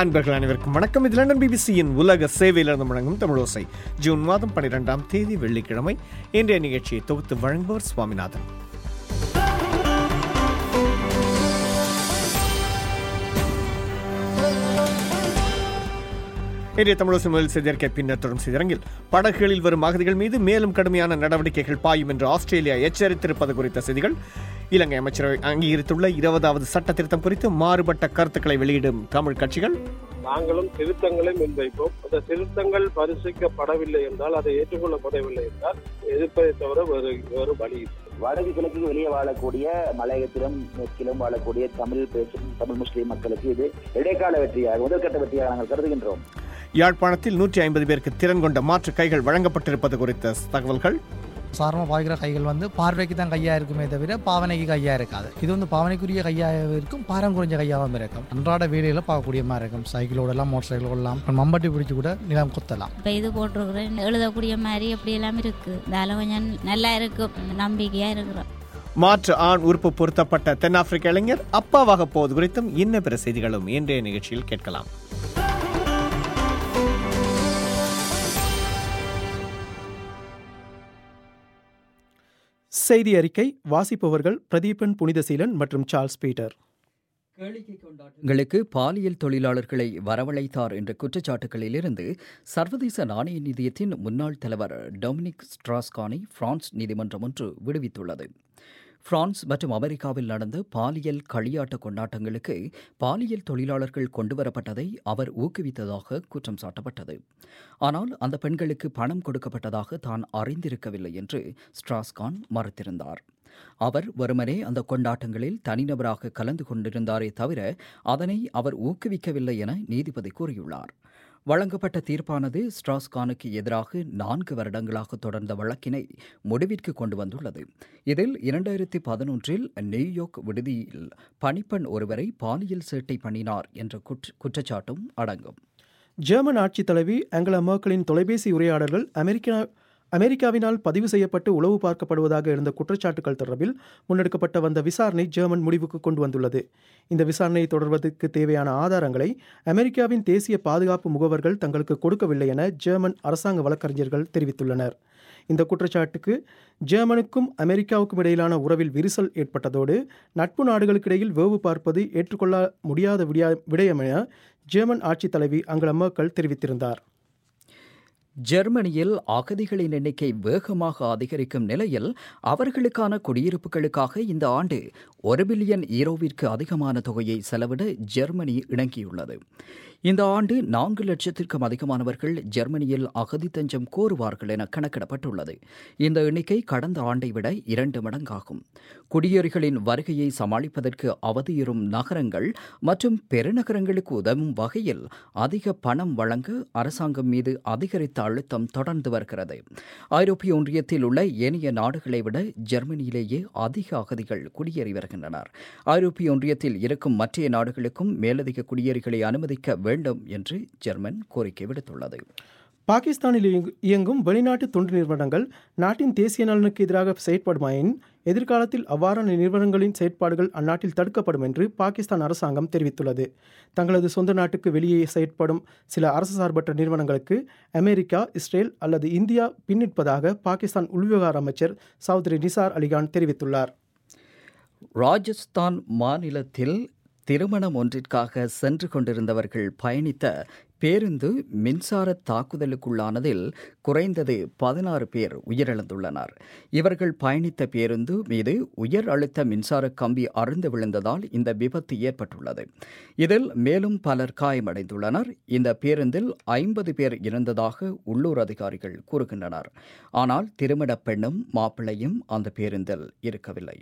அன்பர்கள் அனைவருக்கும் வணக்கம் இது லண்டன் பிபிசியின் உலக சேவையிலிருந்து முழங்கும் தமிழோசை ஜூன் மாதம் பன்னிரெண்டாம் தேதி வெள்ளிக்கிழமை இன்றைய நிகழ்ச்சியை தொகுத்து வழங்குபவர் சுவாமிநாதன் இன்றைய தமிழோசை முதல் செய்தியற்கை பின்னர் தொடரும் செய்திரங்கில் படகுகளில் வரும் அகதிகள் மீது மேலும் கடுமையான நடவடிக்கைகள் பாயும் என்று ஆஸ்திரேலியா எச்சரித்திருப்பது குறித்த செய்திகள் இலங்கை அமைச்சரவை அங்கீகரித்துள்ள இருபதாவது சட்ட திருத்தம் குறித்து மாறுபட்ட கருத்துக்களை வெளியிடும் தமிழ் கட்சிகள் நாங்களும் திருத்தங்களை முன்வைப்போம் அந்த திருத்தங்கள் பரிசீலிக்கப்படவில்லை என்றால் அதை ஏற்றுக்கொள்ளப்படவில்லை என்றால் எதிர்ப்பதை தவிர வேறு வேறு வழி இல்லை. வடக்கு கிழக்கு வெளியே வாழக்கூடிய மலையகத்திலும் மேற்கிலும் வாழக்கூடிய தமிழ் பேசும் தமிழ் முஸ்லீம் மக்களுக்கு இது இடைக்கால வெற்றியாக முதற்கட்ட வெற்றியாக நாங்கள் கருதுகின்றோம் யாழ்ப்பாணத்தில் நூற்றி ஐம்பது பேருக்கு திறன் கொண்ட மாற்று கைகள் வழங்கப்பட்டிருப்பது குறித்த தகவல்கள் சாதாரணமாக பாய்க்கிற கைகள் வந்து பார்வைக்கு தான் கையாக இருக்குமே தவிர பாவனைக்கு கையாக இருக்காது இது வந்து பாவனைக்குரிய கையாக இருக்கும் பாரம் குறைஞ்ச கையாகவும் இருக்கும் அன்றாட வேலையில் பார்க்கக்கூடிய மாதிரி இருக்கும் சைக்கிளோடலாம் மோட்டர் சைக்கிளோடலாம் மம்பட்டி பிடிச்சி கூட நிலம் குத்தலாம் இப்போ இது போட்டிருக்கிறேன் எழுதக்கூடிய மாதிரி அப்படி எல்லாம் இருக்கு இதால கொஞ்சம் நல்லா இருக்கும் நம்பிக்கையா இருக்கிறோம் மாற்று ஆண் உறுப்பு பொருத்தப்பட்ட தென்னாப்பிரிக்க இளைஞர் அப்பாவாக போவது குறித்தும் இன்ன பிற செய்திகளும் இன்றைய நிகழ்ச்சியில் கேட்கலாம் செய்தி அறிக்கை வாசிப்பவர்கள் பிரதீபன் புனிதசீலன் மற்றும் சார்ல்ஸ் பீட்டர் ங்களுக்கு பாலியல் தொழிலாளர்களை வரவழைத்தார் என்ற குற்றச்சாட்டுகளிலிருந்து சர்வதேச நாணய நிதியத்தின் முன்னாள் தலைவர் டொமினிக் ஸ்ட்ராஸ்கானை பிரான்ஸ் நீதிமன்றம் ஒன்று விடுவித்துள்ளது பிரான்ஸ் மற்றும் அமெரிக்காவில் நடந்த பாலியல் களியாட்ட கொண்டாட்டங்களுக்கு பாலியல் தொழிலாளர்கள் கொண்டுவரப்பட்டதை அவர் ஊக்குவித்ததாக குற்றம் சாட்டப்பட்டது ஆனால் அந்த பெண்களுக்கு பணம் கொடுக்கப்பட்டதாக தான் அறிந்திருக்கவில்லை என்று ஸ்ட்ராஸ்கான் மறுத்திருந்தார் அவர் வெறுமனே அந்த கொண்டாட்டங்களில் தனிநபராக கலந்து கொண்டிருந்தாரே தவிர அதனை அவர் ஊக்குவிக்கவில்லை என நீதிபதி கூறியுள்ளார் வழங்கப்பட்ட தீர்ப்பானது ஸ்ட்ராஸ்கானுக்கு எதிராக நான்கு வருடங்களாக தொடர்ந்த வழக்கினை முடிவிற்கு கொண்டு வந்துள்ளது இதில் இரண்டாயிரத்தி பதினொன்றில் நியூயார்க் விடுதியில் பணிப்பெண் ஒருவரை பாலியல் சேட்டை பண்ணினார் என்ற குற்ற- குற்றச்சாட்டும் அடங்கும் ஜெர்மன் ஆட்சித் தலைவி ஆங்கலா மேர்க்கலின் தொலைபேசி உரையாடல்கள் அமெரிக்கா அமெரிக்காவினால் பதிவு செய்யப்பட்டு உளவு பார்க்கப்படுவதாக இருந்த குற்றச்சாட்டுகள் தொடர்பில் முன்னெடுக்கப்பட்ட வந்த விசாரணை ஜெர்மன் முடிவுக்கு கொண்டு வந்துள்ளது இந்த விசாரணையை தொடர்வதற்கு தேவையான ஆதாரங்களை அமெரிக்காவின் தேசிய பாதுகாப்பு முகவர்கள் தங்களுக்கு கொடுக்கவில்லை என ஜெர்மன் அரசாங்க வழக்கறிஞர்கள் தெரிவித்துள்ளனர் இந்த குற்றச்சாட்டுக்கு ஜெர்மனுக்கும் அமெரிக்காவுக்கும் இடையிலான உறவில் விரிசல் ஏற்பட்டதோடு நட்பு நாடுகளுக்கிடையில் வேவு பார்ப்பது ஏற்றுக்கொள்ள முடியாத விடியா விடயம் என ஜெர்மன் ஆட்சித் தலைவி அங்கலா மேர்க்கல் தெரிவித்திருந்தார் ஜெர்மனியில் அகதிகளின் எண்ணிக்கை வேகமாக அதிகரிக்கும் நிலையில் அவர்களுக்கான குடியிருப்புகளுக்காக இந்த ஆண்டு ஒரு பில்லியன் ஈரோவிற்கு அதிகமான தொகையை செலவிட ஜெர்மனி இணங்கியுள்ளது இந்த ஆண்டு நான்கு லட்சத்திற்கும் அதிகமானவர்கள் ஜெர்மனியில் அகதி தஞ்சம் கோருவார்கள் என கணக்கிடப்பட்டுள்ளது இந்த எண்ணிக்கை கடந்த ஆண்டை விட இரண்டு மடங்காகும் குடியேறிகளின் வருகையை சமாளிப்பதற்கு அவதியுறும் நகரங்கள் மற்றும் பெருநகரங்களுக்கு உதவும் வகையில் அதிக பணம் வழங்க அரசாங்கம் மீது அதிகரித்த அழுத்தம் தொடர்ந்து வருகிறது ஐரோப்பிய ஒன்றியத்தில் உள்ள ஏனைய நாடுகளை விட ஜெர்மனியிலேயே அதிக அகதிகள் குடியேறி வருகின்றனர் ஐரோப்பிய ஒன்றியத்தில் இருக்கும் மற்ற நாடுகளுக்கும் மேலதிக குடியேறிகளை அனுமதிக்க வேண்டும் என்று ஜெர்மன் கோரிக்கை விடுத்துள்ளது பாகிஸ்தானில் இயங்கு- இயங்கும் வெளிநாட்டு தொண்டு நிறுவனங்கள் நாட்டின் தேசிய நலனுக்கு எதிராக செயற்படுமாயின் எதிர்காலத்தில் அவ்வாறான நிறுவனங்களின் செயற்பாடுகள் அந்நாட்டில் தடுக்கப்படும் என்று பாகிஸ்தான் அரசாங்கம் தெரிவித்துள்ளது தங்களது சொந்த நாட்டுக்கு வெளியே செயற்படும் சில அரசு சார்பற்ற நிறுவனங்களுக்கு அமெரிக்கா இஸ்ரேல் அல்லது இந்தியா பின்னிற்பதாக பாகிஸ்தான் உள்விவகார அமைச்சர் சௌத்ரி நிசார் அலிகான் தெரிவித்துள்ளார் ராஜஸ்தான் மாநிலத்தில் திருமணம் ஒன்றிற்காக சென்று கொண்டிருந்தவர்கள் பயணித்த பேருந்து மின்சார தாக்குதலுக்குள்ளானதில் குறைந்தது பதினாறு பேர் உயிரிழந்துள்ளனர் இவர்கள் பயணித்த பேருந்து மீது உயர் அழுத்த மின்சார கம்பி அறுந்து விழுந்ததால் இந்த விபத்து ஏற்பட்டுள்ளது இதில் மேலும் பலர் காயமடைந்துள்ளனர் இந்த பேருந்தில் ஐம்பது பேர் இருந்ததாக உள்ளூர் அதிகாரிகள் கூறுகின்றனர் ஆனால் திருமணப் பெண்ணும் மாப்பிள்ளையும் அந்த பேருந்தில் இருக்கவில்லை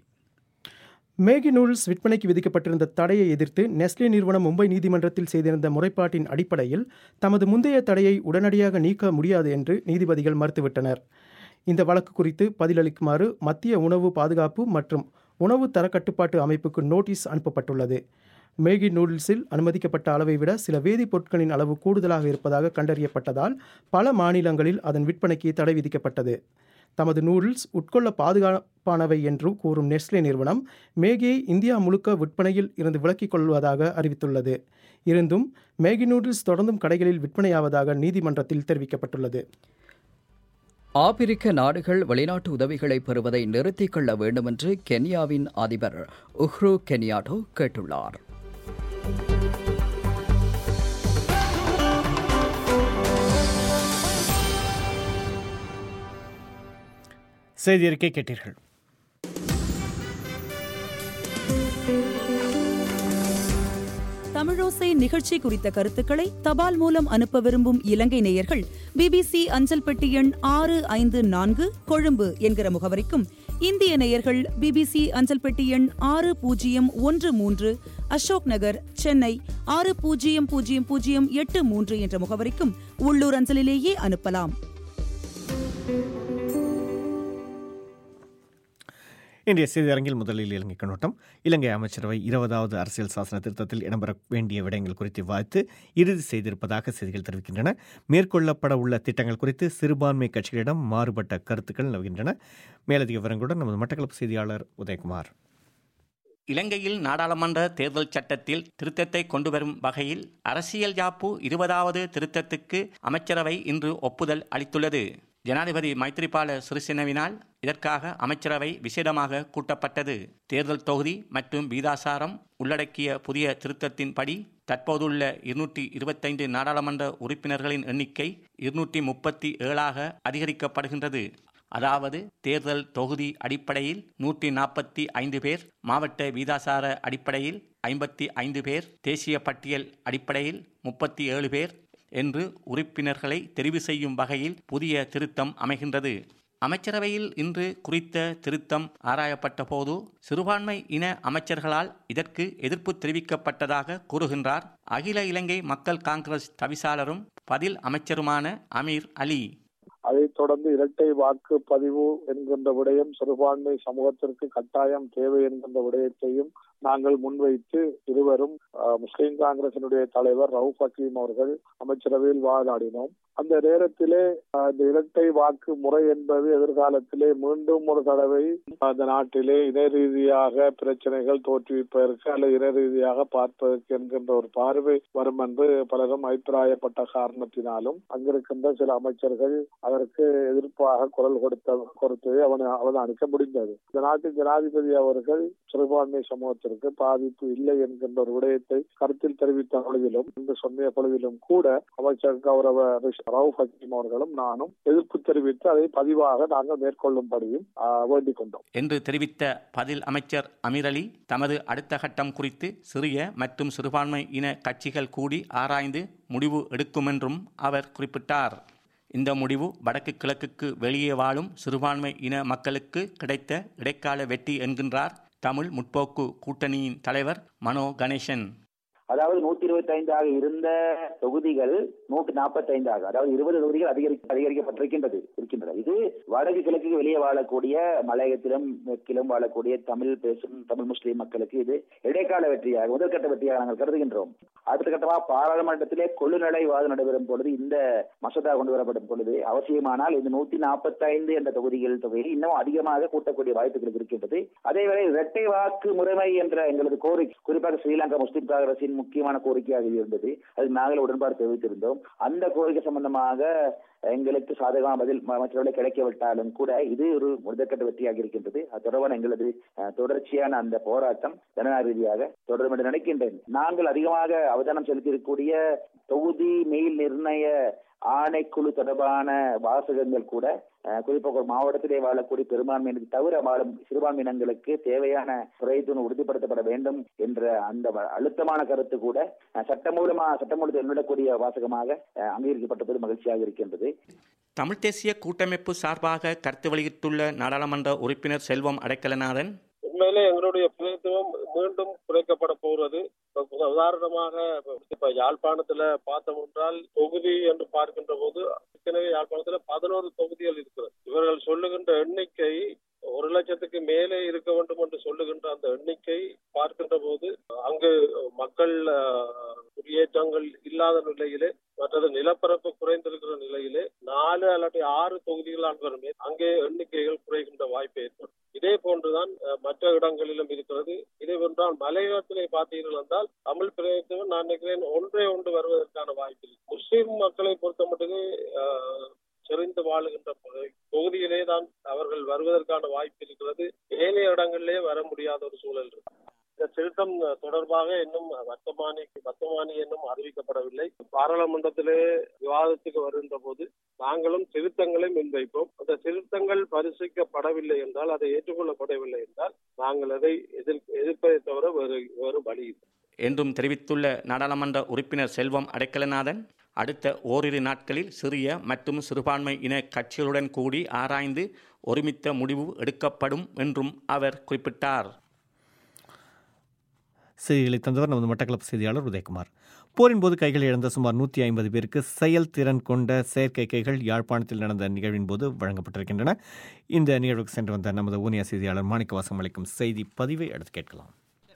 மேகி நூடுல்ஸ் விற்பனைக்கு விதிக்கப்பட்டிருந்த தடையை எதிர்த்து நெஸ்லே நிறுவனம் மும்பை நீதிமன்றத்தில் செய்திருந்த முறைப்பாட்டின் அடிப்படையில் தமது முந்தைய தடையை உடனடியாக நீக்க முடியாது என்று நீதிபதிகள் மறுத்துவிட்டனர் இந்த வழக்கு குறித்து பதிலளிக்குமாறு மத்திய உணவு பாதுகாப்பு மற்றும் உணவு தர கட்டுப்பாட்டு அமைப்புக்கு நோட்டீஸ் அனுப்பப்பட்டுள்ளது மேகி நூடுல்ஸில் அனுமதிக்கப்பட்ட அளவை விட சில வேதிப்பொருட்களின் அளவு கூடுதலாக இருப்பதாக கண்டறியப்பட்டதால் பல மாநிலங்களில் அதன் விற்பனைக்கு தடை விதிக்கப்பட்டது தமது நூடுல்ஸ் உட்கொள்ள பாதுகாப்பானவை என்று கூறும் நெஸ்லே நிறுவனம் மேகியை இந்தியா முழுக்க விற்பனையில் இருந்து விலக்கிக் கொள்வதாக அறிவித்துள்ளது இருந்தும் மேகி நூடுல்ஸ் தொடர்ந்தும் கடைகளில் விற்பனையாவதாக நீதிமன்றத்தில் தெரிவிக்கப்பட்டுள்ளது ஆப்பிரிக்க நாடுகள் வெளிநாட்டு உதவிகளை பெறுவதை நிறுத்திக் கொள்ள வேண்டுமென்று கென்யாவின் அதிபர் உஹ்ரு கென்யாட்டோ கேட்டுள்ளார் செய்தி அறிக்கை கேட்டீர்கள் தமிழோசை நிகழ்ச்சி குறித்த கருத்துக்களை தபால் மூலம் அனுப்ப விரும்பும் இலங்கை நேயர்கள் பிபிசி அஞ்சல் பெட்டி எண் ஆறு ஐந்து நான்கு கொழும்பு என்கிற முகவரிக்கும் இந்திய நேயர்கள் பிபிசி அஞ்சல் பெட்டி எண் ஆறு பூஜ்ஜியம் ஒன்று மூன்று அசோக் நகர் சென்னை ஆறு பூஜ்ஜியம் பூஜ்ஜியம் பூஜ்ஜியம் எட்டு மூன்று என்ற முகவரிக்கும் உள்ளூர் அஞ்சலிலேயே அனுப்பலாம் இன்றைய செய்தியரங்கில் முதலில் இலங்கை கண்ணோட்டம் இலங்கை அமைச்சரவை இருபதாவது அரசியல் சாசன திருத்தத்தில் இடம்பெற வேண்டிய விடயங்கள் குறித்து விவாதித்து இறுதி செய்திருப்பதாக செய்திகள் தெரிவிக்கின்றன மேற்கொள்ளப்பட உள்ள திட்டங்கள் குறித்து சிறுபான்மை கட்சிகளிடம் மாறுபட்ட கருத்துக்கள் நிலவுகின்றன மேலதிக விவரங்களுடன் நமது மட்டக்களப்பு செய்தியாளர் உதயகுமார் இலங்கையில் நாடாளுமன்ற தேர்தல் சட்டத்தில் திருத்தத்தை கொண்டுவரும் வகையில் அரசியல் யாப்பு இருபதாவது திருத்தத்துக்கு அமைச்சரவை இன்று ஒப்புதல் அளித்துள்ளது ஜனாதிபதி மைத்ரிபால சிறிசேனவினால் இதற்காக அமைச்சரவை விசேடமாக கூட்டப்பட்டது தேர்தல் தொகுதி மற்றும் வீதாசாரம் உள்ளடக்கிய புதிய திருத்தத்தின்படி தற்போதுள்ள இருநூற்றி இருபத்தைந்து நாடாளுமன்ற உறுப்பினர்களின் எண்ணிக்கை இருநூற்றி முப்பத்தி ஏழாக அதிகரிக்கப்படுகின்றது அதாவது தேர்தல் தொகுதி அடிப்படையில் நூற்றி நாற்பத்தி ஐந்து பேர் மாவட்ட வீதாசார அடிப்படையில் ஐம்பத்தி ஐந்து பேர் தேசிய பட்டியல் அடிப்படையில் முப்பத்தி ஏழு பேர் என்று உறுப்பினர்களை தெரிவு செய்யும் வகையில் புதிய திருத்தம் அமைகின்றது அமைச்சரவையில் இன்று குறித்த திருத்தம் ஆராயப்பட்ட போது சிறுபான்மை இன அமைச்சர்களால் இதற்கு எதிர்ப்பு தெரிவிக்கப்பட்டதாக கூறுகின்றார் அகில இலங்கை மக்கள் காங்கிரஸ் தவிசாளரும் பதில் அமைச்சருமான அமீர் அலி அதைத் தொடர்ந்து இரட்டை வாக்கு பதிவு என்கின்ற விடயம் சிறுபான்மை சமூகத்திற்கு கட்டாயம் தேவை என்கின்ற விடயத்தையும் நாங்கள் முன்வைத்து இருவரும் முஸ்லிம் காங்கிரசினுடைய தலைவர் ரவுப் ஹக்கீம் அவர்கள் அமைச்சரவையில் வாதாடினோம் அந்த நேரத்திலே இந்த இரட்டை வாக்கு முறை என்பது எதிர்காலத்திலே மீண்டும் ஒரு தடவை அந்த நாட்டிலே இன ரீதியாக பிரச்சனைகள் தோற்றுவிப்பதற்கு அல்லது இன ரீதியாக பார்ப்பதற்கு என்கின்ற ஒரு பார்வை வரும் என்று பலரும் அபிப்பிராயப்பட்ட காரணத்தினாலும் அங்கிருக்கின்ற சில அமைச்சர்கள் அதற்கு எதிர்ப்பாக குரல் கொடுத்த கொடுத்ததை அவனை அவதானிக்க முடிந்தது இந்த நாட்டின் ஜனாதிபதி அவர்கள் சிறுபான்மை சமூகத்திற்கு பாதிப்பு இல்லை என்கின்ற ஒரு விடயத்தை கருத்தில் தெரிவித்த பொழுதிலும் என்று சொன்ன பொழுதிலும் கூட அமைச்சர் கௌரவ ரவுப் ஹக்கீம் அவர்களும் நானும் எதிர்ப்பு தெரிவித்து அதை பதிவாக நாங்கள் மேற்கொள்ளும்படியும் வேண்டிக் கொண்டோம் என்று தெரிவித்த பதில் அமைச்சர் அமீர் அலி தமது அடுத்த கட்டம் குறித்து சிறிய மற்றும் சிறுபான்மை இன கட்சிகள் கூடி ஆராய்ந்து முடிவு எடுக்கும் என்றும் அவர் குறிப்பிட்டார் இந்த முடிவு வடக்கு கிழக்குக்கு வெளியே வாழும் சிறுபான்மை இன மக்களுக்கு கிடைத்த இடைக்கால வெற்றி என்கின்றார் தமிழ் முற்போக்கு கூட்டணியின் தலைவர் மனோ கணேசன் அதாவது நூத்தி இருபத்தி ஐந்தாக இருந்த தொகுதிகள் நூற்றி நாற்பத்தி ஐந்தாக அதாவது இருபது தொகுதிகள் அதிகரிக்க அதிகரிக்கப்பட்டிருக்கின்றது இருக்கின்றது இது வடக்கு கிழக்கு வெளியே வாழக்கூடிய மலையகத்திலும் மேற்கிலும் வாழக்கூடிய தமிழ் பேசும் தமிழ் முஸ்லீம் மக்களுக்கு இது இடைக்கால வெற்றியாக முதற்கட்ட வெற்றியாக நாங்கள் கருதுகின்றோம் அடுத்த கட்டமாக பாராளுமன்றத்திலே கொள்ளுநடை வாதம் நடைபெறும் பொழுது இந்த மசோதா கொண்டு வரப்படும் பொழுது அவசியமானால் இந்த நூத்தி நாற்பத்தி ஐந்து என்ற தொகுதிகள் தொகையை இன்னும் அதிகமாக கூட்டக்கூடிய வாய்ப்புகள் இருக்கின்றது அதேவேளை இரட்டை வாக்கு முறைமை என்ற எங்களது கோரிக்கை குறிப்பாக ஸ்ரீலங்கா முஸ்லிம் காங்கிரசின் முக்கியமான கோரிக்கையாக இருந்தது அது நாங்கள் உடன்பாடு தெரிவித்திருந்தோம் அந்த கோரிக்கை சம்பந்தமாக எங்களுக்கு சாதகமான பதில் மற்றவர்களை கிடைக்கவிட்டாலும் கூட இது ஒரு முதற்கட்ட வெற்றியாக இருக்கின்றது அது தொடர்பான எங்களது தொடர்ச்சியான அந்த போராட்டம் ஜனநாயக ரீதியாக தொடரும் என்று நினைக்கின்றேன் நாங்கள் அதிகமாக அவதானம் செலுத்தியிருக்கக்கூடிய தொகுதி மெயில் நிர்ணய ஆணைக்குழு தொடர்பான வாசகங்கள் கூட குறிப்பாக ஒரு மாவட்டத்திலே வாழக்கூடிய பெரும்பான்மையினரை தவிர வாழும் சிறுபான்மையினங்களுக்கு தேவையான துறைத்துணு உறுதிப்படுத்தப்பட வேண்டும் என்ற அந்த அழுத்தமான கருத்து கூட சட்டமூலமா சட்டமூலத்தில் என்னிடக்கூடிய வாசகமாக அங்கீகரிக்கப்பட்டது மகிழ்ச்சியாக இருக்கின்றது தமிழ் தேசிய கூட்டமைப்பு சார்பாக கருத்து வெளியிட்டுள்ள நாடாளுமன்ற உறுப்பினர் செல்வம் அடைக்கலநாதன் உண்மையிலே எங்களுடைய பிரதித்துவம் மீண்டும் குறைக்கப்பட போகிறது உதாரணமாக இப்ப யாழ்ப்பாணத்துல பார்த்தோம் என்றால் தொகுதி என்று பார்க்கின்ற போது ஏற்கனவே யாழ்ப்பாணத்துல பதினோரு தொகுதிகள் இருக்கிறது இவர்கள் சொல்லுகின்ற எண்ணிக்கை ஒரு லட்சத்துக்கு மேலே இருக்க வேண்டும் என்று சொல்லுகின்ற அந்த எண்ணிக்கை பார்க்கின்ற போது அங்கு மக்கள் குடியேற்றங்கள் இல்லாத நிலையிலே மற்றது நிலப்பரப்பு குறைந்திருக்கிற நிலையிலே நாலு அல்லது ஆறு தொகுதிகளால் வருமே அங்கே எண்ணிக்கைகள் குறைகின்ற வாய்ப்பு ஏற்படும் இதே போன்று போன்றுதான் அஹ், மற்ற இடங்களிலும் இருக்கிறது இதேவென்றால் மலையகத்திலே பார்த்தீர்கள் என்றால் தமிழ் பிரதேசம் நான் நினைக்கிறேன் ஒன்றே ஒன்று வருவதற்கான வாய்ப்பு இல்லை. முஸ்லிம் மக்களை பொறுத்த மட்டுமே அஹ், செறிந்து வாழுகின்ற பகுதி- தொகுதியிலே தான் அவர்கள் வருவதற்கான வாய்ப்பு இருக்கிறது ஏனைய இடங்களிலே வர முடியாத ஒரு சூழல் இருக்கு இந்த திருத்தம் தொடர்பாக இன்னும் வர்த்தமானி வர்த்தமானி இன்னும் அறிவிக்கப்படவில்லை பாராளுமன்றத்திலே விவாதத்துக்கு வருகின்ற போது நாங்களும் திருத்தங்களை முன்வைப்போம் அந்த திருத்தங்கள் பரிசீலிக்கப்படவில்லை என்றால் அதை ஏற்றுக்கொள்ளப்படவில்லை என்றால் நாங்கள் அதை எதிர் எதிர்ப்பதை தவிர வேறு வேறு வழி இல்லை என்றும் தெரிவித்துள்ள நாடாளுமன்ற உறுப்பினர் செல்வம் அடைக்கலநாதன் அடுத்த ஓரிரு நாட்களில் சிறிய மற்றும் சிறுபான்மை இன கட்சிகளுடன் கூடி ஆராய்ந்து ஒருமித்த முடிவு எடுக்கப்படும் என்றும் அவர் குறிப்பிட்டார் செய்திகளை தந்தவர் நமது மட்டக்களப்பு செய்தியாளர் உதயகுமார் போரின் போது கைகள் இழந்த சுமார் நூற்றி ஐம்பது பேருக்கு செயல்திறன் கொண்ட செயற்கை கைகள் யாழ்ப்பாணத்தில் நடந்த நிகழ்வின் போது வழங்கப்பட்டிருக்கின்றன இந்த நிகழ்வுக்கு சென்று வந்த நமது ஊனியா செய்தியாளர் மாணிக்கவாசம் அளிக்கும் செய்தி பதிவை அடுத்து கேட்கலாம்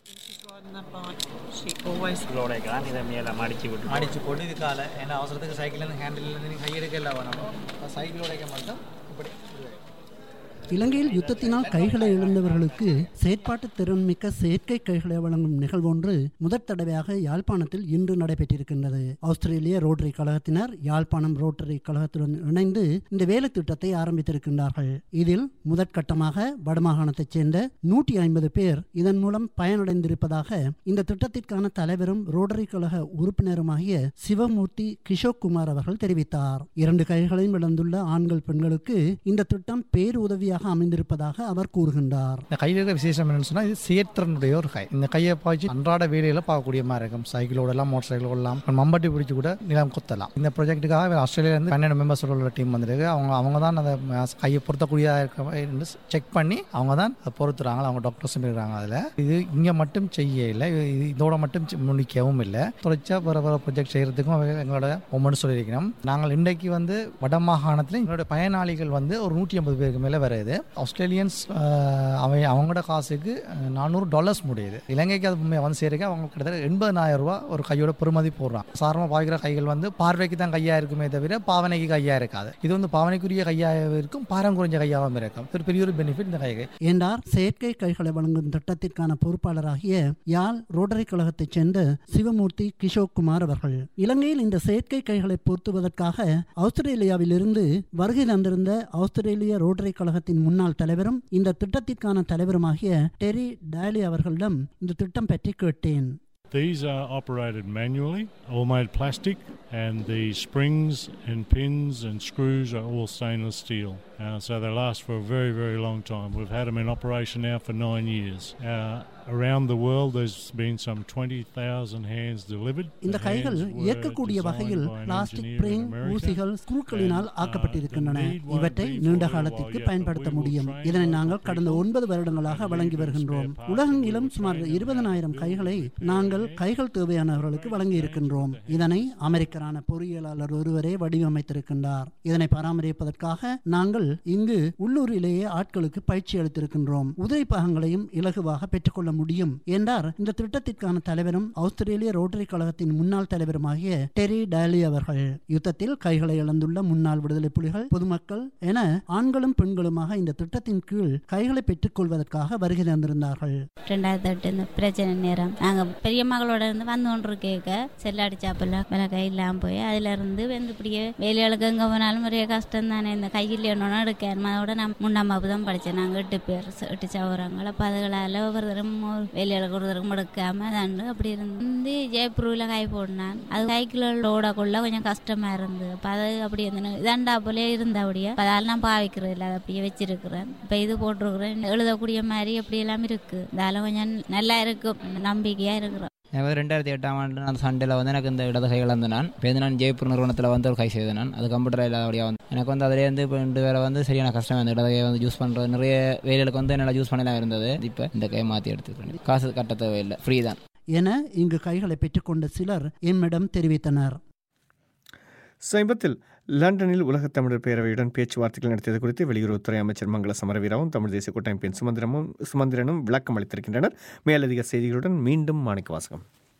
அடிச்சு போட்டு இது காலை ஏன்னா அவசரத்துக்கு சைக்கிள் ஹேண்டில் இருந்து கையெடுக்க இல்லை வேணும் சைக்கிள் உடைக்க மட்டும் இப்படி இலங்கையில் யுத்தத்தினால் கைகளை இழந்தவர்களுக்கு செயற்பாட்டு திறன் மிக்க செயற்கை கைகளை வழங்கும் நிகழ்வொன்று முதற் தடவையாக யாழ்ப்பாணத்தில் இன்று நடைபெற்றிருக்கின்றது ஆஸ்திரேலிய ரோட்டரி கழகத்தினர் யாழ்ப்பாணம் ரோட்டரி கழகத்துடன் இணைந்து இந்த வேலை திட்டத்தை ஆரம்பித்திருக்கின்றார்கள் இதில் முதற்கட்டமாக வடமாகாணத்தைச் சேர்ந்த நூற்றி ஐம்பது பேர் இதன் மூலம் பயனடைந்திருப்பதாக இந்த திட்டத்திற்கான தலைவரும் ரோட்டரி கழக உறுப்பினருமாகிய சிவமூர்த்தி கிஷோக் குமார் அவர்கள் தெரிவித்தார் இரண்டு கைகளையும் இழந்துள்ள ஆண்கள் பெண்களுக்கு இந்த திட்டம் பேருதவியாக அமைந்திருப்பதாக அவர் கூறுகின்றார் இந்த கையில் இருக்க விசேஷம் என்னன்னு சொன்னால் இது செயற்திறனுடைய ஒரு கை இந்த கையை பாய்ச்சி அன்றாட வேலையில் பார்க்கக்கூடிய மாதிரி இருக்கும் சைக்கிளோட எல்லாம் மோட்டர் சைக்கிள் எல்லாம் மம்பட்டி பிடிச்சி கூட நிலம் கொத்தலாம் இந்த ப்ராஜெக்ட்டுக்காக ஆஸ்திரேலியாவிலேருந்து பன்னெண்டு மெம்பர்ஸ் உள்ள டீம் வந்திருக்கு அவங்க அவங்க தான் அந்த கையை பொருத்தக்கூடியதாக இருக்க செக் பண்ணி அவங்க தான் அதை பொருத்துறாங்க அவங்க டாக்டர்ஸும் இருக்கிறாங்க அதில் இது இங்கே மட்டும் செய்ய இல்லை இது இதோட மட்டும் செ- முடிக்கவும் இல்லை தொடர்ச்சியாக வேறு வேறு ப்ராஜெக்ட் செய்கிறதுக்கும் அவங்க எங்களோட ஒவ்வொன்று சொல்லியிருக்கிறோம் நாங்கள் இன்றைக்கு வந்து வட மாகாணத்தில் எங்களோட பயனாளிகள் வந்து ஒரு நூற்றி ஐம்பது பேருக்கு மேலே வருது ஆஸ்திரேலியன்ஸ் ஆஹ், அவை அவங்களோட காசுக்கு நானூறு டாலர்ஸ் முடியுது இலங்கைக்கு அது உண்மையாக வந்து சேருக்க அவங்க கிட்டத்தட்ட எண்பதாயிரம் ரூபா ஒரு கையோட பெருமதி போடுறான் சாதாரணமாக பாய்க்கிற கைகள் வந்து பார்வைக்கு தான் கையாக இருக்குமே தவிர பாவனைக்கு கையாக இருக்காது இது வந்து பாவனைக்குரிய கையாக இருக்கும் பாரங்குறைஞ்ச கையாகவும் இருக்கும் இது ஒரு பெரிய ஒரு பெனிஃபிட் இந்த கைக்கு என்றார் செயற்கை கைகளை வழங்கும் திட்டத்திற்கான பொறுப்பாளராகிய யாழ் ரோட்டரி கழகத்தைச் சேர்ந்த சிவமூர்த்தி கிஷோக் குமார் அவர்கள் இலங்கையில் இந்த செயற்கை கைகளை பொருத்துவதற்காக ஆஸ்திரேலியாவிலிருந்து வருகை தந்திருந்த ஆஸ்திரேலிய ரோட்டரி கழகத்தின் முன்னாள் தலைவரும் இந்த திட்டத்திற்கான தலைவருமாகிய டெரி டேலி அவர்களிடம் இந்த திட்டம் பற்றி கேட்டேன் These are operated manually, all made plastic, and the springs and pins and screws are all stainless steel. Uh, so they last for a very, very long time. We've had them in operation now for nine years. Uh, around the world, there's been some 20,000 hands delivered. இந்த The கைகள் hands were இயக்கக்கூடிய designed வகையில் by an plastic engineer in பிரிங் America. ஊசிகள் ஸ்க்ரூக்களினால் And, uh, ஆக்கப்பட்டிருக்கின்றன the need won't இவற்றை be நீண்ட for a காலத்திற்கு while yet, பயன்படுத்த but we will முடியும் train இதனை local நாங்கள் கடந்த people ஒன்பது வருடங்களாக and வழங்கி we will வருகின்றோம் spare parts உலகெங்கிலும் and we will சுமார் train them இருபதனாயிரம் how to கைகளை build and நாங்கள் repair கைகள் தேவையானவர்களுக்கு வழங்கி இருக்கின்றோம் இதனை அமெரிக்கரான பொறியியலாளர் ஒருவரே வடிவமைத்திருக்கின்றார் இதனை பராமரிப்பதற்காக நாங்கள் இங்கு உள்ளூரிலேயே ஆட்களுக்கு பயிற்சி அளித்திருக்கின்றோம் உதவி பாகங்களையும் இலகுவாக பெற்றுக்கொள்ள முடியும் என்றார் இந்த திட்டத்திற்கான தலைவரும் ஆஸ்திரேலிய ரோட்டரி கழகத்தின் முன்னாள் தலைவருமாகிய டெரி டேலி அவர்கள் யுத்தத்தில் கைகளை இழந்துள்ள முன்னாள் விடுதலை புலிகள் பொதுமக்கள் என ஆண்களும் பெண்களுமாக இந்த திட்டத்தின் கீழ் கைகளை பெற்றுக்கொள்வதற்காக வருகை தந்திருந்தார்கள் ரெண்டாயிரத்தி எட்டு இந்த பிரச்சனை நேரம் நாங்கள் பெரிய மகளோட இருந்து வந்து ஒன்று கேட்க செல்ல அடிச்சாப்பில் மேலே கை இல்லாமல் போய் அதில் இருந்து வந்து இப்படியே வேலைகளுக்கு எங்கே போனாலும் ஒரே கஷ்டம் தானே இந்த கையில் என்னொன்னு எடுக்க அதோட நான் மூணாம் வகுப்பு தான் படித்தேன் நாங்கள் எட்டு பேர் ச- எட்டு சவரங்கள் அப்போ அதுகளால் ஒவ்வொரு தரம் வேலைகளுக்கு ஒரு தரம் எடுக்காம தாண்டு அப்படி இருந்து ஜெயப்பூரில் கை போடினான் அது சைக்கிளில் ஓடக்குள்ள கொஞ்சம் கஷ்டமா இருந்து அப்போ அது அப்படி இருந்தேன் இதாண்டா போலே இருந்தபடியே அப்ப அதால நான் பாவிக்கிறது இல்லை அதை அப்படியே வச்சிருக்கிறேன் இப்போ இது போட்டிருக்கிறேன் எழுதக்கூடிய மாதிரி அப்படி எல்லாம் இருக்கு இதால கொஞ்சம் நல்லா இருக்கும் நம்பிக்கையா இருக்கிறோம் எனக்கு வந்து ரெண்டாயிரத்தி எட்டாம் ஆண்டு நான் சண்டேல வந்து எனக்கு இந்த இடது கை இழந்து நான் இப்போ வந்து நான் ஜெய்ப்பூர் நிறுவனத்தில் வந்து ஒரு கை செய்தேன் நான் அது கம்ப்யூட்டர் இல்லாதபடியாக வந்து எனக்கு வந்து அதிலே வந்து இப்போ ரெண்டு வேலை வந்து சரியான கஷ்டம் இந்த இடது கையை வந்து யூஸ் பண்ணுறது நிறைய வேலைகளுக்கு வந்து என்னால் யூஸ் பண்ணலாம் இருந்தது இப்போ இந்த கையை மாற்றி எடுத்துக்கிறேன் காசு கட்ட தேவையில்லை ஃப்ரீ தான் என இங்கு கைகளை பெற்றுக்கொண்ட சிலர் எம்மிடம் தெரிவித்தனர் சமீபத்தில் லண்டனில் உலகத் தமிழர் பேரவையுடன் பேச்சுவார்த்தைகள் நடத்தியது குறித்து வெளியுறவுத்துறை அமைச்சர் மங்கள சமரவீராவும் தமிழ் தேசிய கூட்டமைப்பின் சுமந்திரமும் சுமந்திரனும் விளக்கம் அளித்திருக்கின்றனர் மேலதிக செய்திகளுடன் மீண்டும் மாணிக்க வாசகம்